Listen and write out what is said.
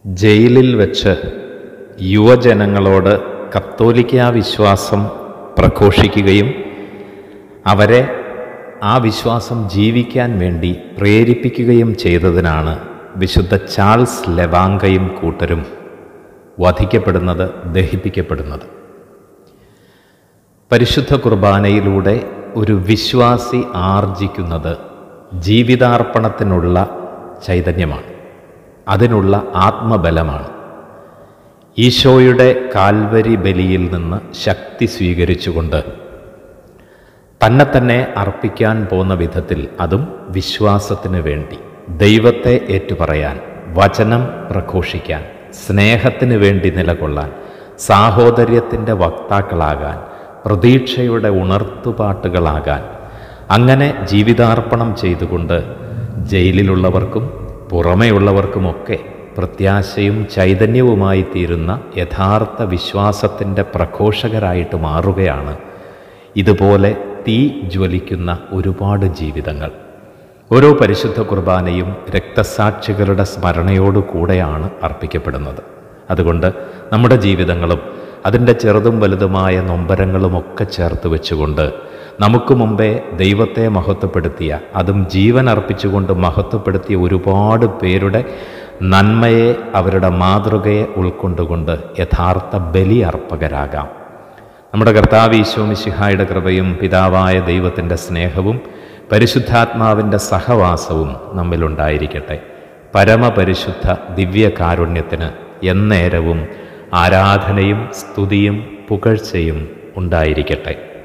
ജയിലിൽ വെച്ച് യുവജനങ്ങളോട് കത്തോലിക്ക വിശ്വാസം പ്രഘോഷിക്കുകയും അവരെ ആ വിശ്വാസം ജീവിക്കാൻ വേണ്ടി പ്രേരിപ്പിക്കുകയും ചെയ്തതിനാണ് വിശുദ്ധ ചാൾസ് ലെവാങ്കയും കൂട്ടരും വധിക്കപ്പെടുന്നത് ദഹിപ്പിക്കപ്പെടുന്നത് പരിശുദ്ധ കുർബാനയിലൂടെ ഒരു വിശ്വാസി ആർജിക്കുന്നത് ജീവിതാർപ്പണത്തിനുള്ള ചൈതന്യമാണ് അതിനുള്ള ആത്മബലമാണ് ഈശോയുടെ കാൽവരി ബലിയിൽ നിന്ന് ശക്തി സ്വീകരിച്ചുകൊണ്ട് തന്നെ തന്നെ അർപ്പിക്കാൻ പോകുന്ന വിധത്തിൽ അതും വിശ്വാസത്തിന് വേണ്ടി ദൈവത്തെ ഏറ്റുപറയാൻ വചനം പ്രഘോഷിക്കാൻ സ്നേഹത്തിന് വേണ്ടി നിലകൊള്ളാൻ സാഹോദര്യത്തിൻ്റെ വക്താക്കളാകാൻ പ്രതീക്ഷയുടെ ഉണർത്തുപാട്ടുകളാകാൻ അങ്ങനെ ജീവിതാർപ്പണം ചെയ്തുകൊണ്ട് ജയിലിലുള്ളവർക്കും പുറമെയുള്ളവർക്കുമൊക്കെ പ്രത്യാശയും ചൈതന്യവുമായി തീരുന്ന യഥാർത്ഥ വിശ്വാസത്തിൻ്റെ പ്രഘോഷകരായിട്ട് മാറുകയാണ് ഇതുപോലെ തീ ജ്വലിക്കുന്ന ഒരുപാട് ജീവിതങ്ങൾ ഓരോ പരിശുദ്ധ കുർബാനയും രക്തസാക്ഷികളുടെ സ്മരണയോടു കൂടെയാണ് അർപ്പിക്കപ്പെടുന്നത് അതുകൊണ്ട് നമ്മുടെ ജീവിതങ്ങളും അതിൻ്റെ ചെറുതും വലുതുമായ നൊമ്പരങ്ങളുമൊക്കെ ചേർത്ത് വെച്ചുകൊണ്ട് നമുക്ക് മുമ്പേ ദൈവത്തെ മഹത്വപ്പെടുത്തിയ അതും ജീവൻ അർപ്പിച്ചുകൊണ്ട് മഹത്വപ്പെടുത്തിയ ഒരുപാട് പേരുടെ നന്മയെ അവരുടെ മാതൃകയെ ഉൾക്കൊണ്ടുകൊണ്ട് യഥാർത്ഥ ബലി അർപ്പകരാകാം നമ്മുടെ കർത്താവ് ഈശോമിശിഹായുടെ കൃപയും പിതാവായ ദൈവത്തിൻ്റെ സ്നേഹവും പരിശുദ്ധാത്മാവിൻ്റെ സഹവാസവും നമ്മിലുണ്ടായിരിക്കട്ടെ പരമപരിശുദ്ധ ദിവ്യകാരുണ്യത്തിന് എന്നേരവും ആരാധനയും സ്തുതിയും പുകഴ്ചയും ഉണ്ടായിരിക്കട്ടെ